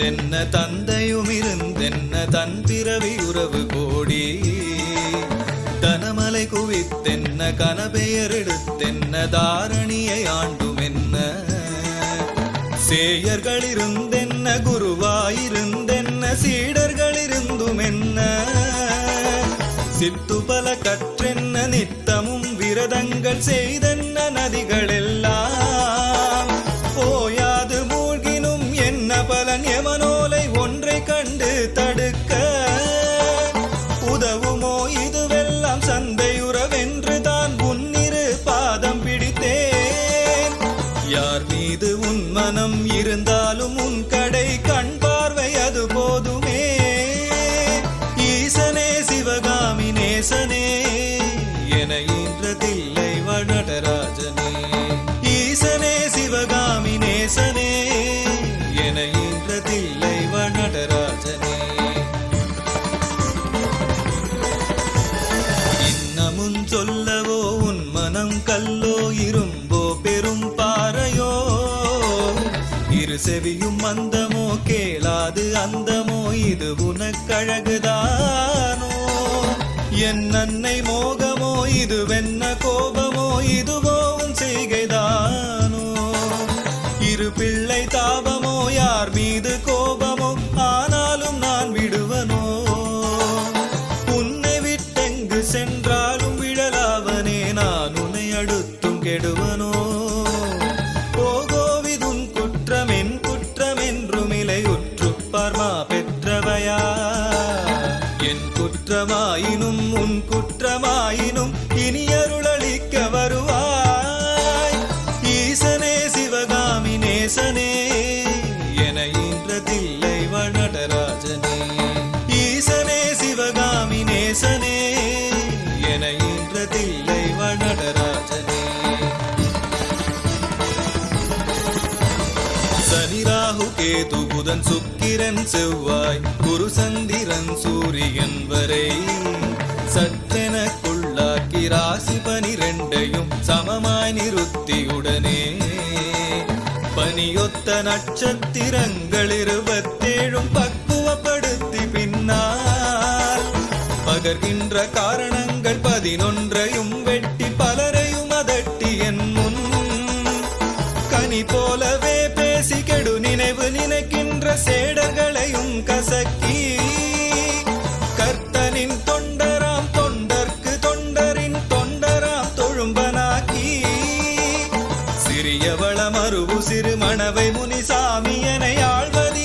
பெற்றென்ன தந்தையும் இருந்தென்ன தன் பிறவி உறவு கோடி தனமலை குவித்தென்ன கனபெயர் எடுத்தென்ன தாரணியை ஆண்டும் என்ன சேயர்கள் இருந்தென்ன குருவாயிருந்தென்ன சீடர்கள் இருந்தும் என்ன சித்து பல கற்றென்ன நித்தமும் விரதங்கள் செய்தென்ன நதிகள் எல்லாம் ஓயாது மூழ்கினும் என்ன பலன் எமனோலை ஒன்றை கண்டு தடுக்க உதவுமோ இதுவெல்லாம் சந்தையுறவென்று தான் உன்னிரு பாதம் பிடித்தேன் யார் மீது உன் மனம் இருந்தாலும் உன் கடை கண் பார்வை அது போதுமே ஈசனே சிவகாமி நேசனே என ஈன்றதில்லை வடராஜனே ஈசனே சிவகாமி நேசனே என ஈன்றதில்லை வடராஜனே இன்னமும் சொல்லவோ உன் மனம் கல்லோ இரும்போ பெரும் பாறையோ இரு செவியும் மந்தமோ கேளாது அந்தமோ இது உனக்கழகுதானோ என் அன்னை மோகமோ இது வெண்ண கோபமோ இதுவோ உன் செய்கைதானோ இரு பிள்ளை தாபமோ யார் மீது கோபமோ ஆனாலும் நான் விடுவனோ உன்னை விட்டெங்கு சென்றாலும் விழலாவனே நான் உன்னை அடுத்தும் கெடுவனோ ஓகோவிதுன் குற்றம் என் குற்றம் என்றும் இலையுற்று பார்மா பெற்றவையா என் குற்றமாயினும் உன் குற்றமாயினும் இனி அருளளிக்க வருவாய் ஈசனே சிவகாமி நேசனே என ஈன்றதில்லை வடராஜனே ஈசனே சிவகாமி நேசனே என ஈன்றதில்லை வடராஜனே சனி ராகு கேது புதன் சுக்கிரன் செவ்வாய் குரு சந்திரன் சூரியன் வரை சற்றென கொள்ளாக்கி ராசி பனிரெண்டையும் சமமாய் நிறுத்தியுடனே பனியொத்த நட்சத்திரங்கள் இருபத்தேழும் பக்குவப்படுத்தி பின்னால் பகர்கின்ற காரணங்கள் பதினொன்றையும் வெட்டி பலரையும் அதட்டி என் முன் கனி போலவே பேசி கெடு நினைவு நினைக்கின்ற சேடர்களையும் கசக்கி கர்த்தனின் தொண்டராம் தொண்டர்க்கு தொண்டரின் தொண்டராம் தொழும்பனாக்கி சிறியவள மறுவு சிறு மணவை முனிசாமி என ஆழ்வதி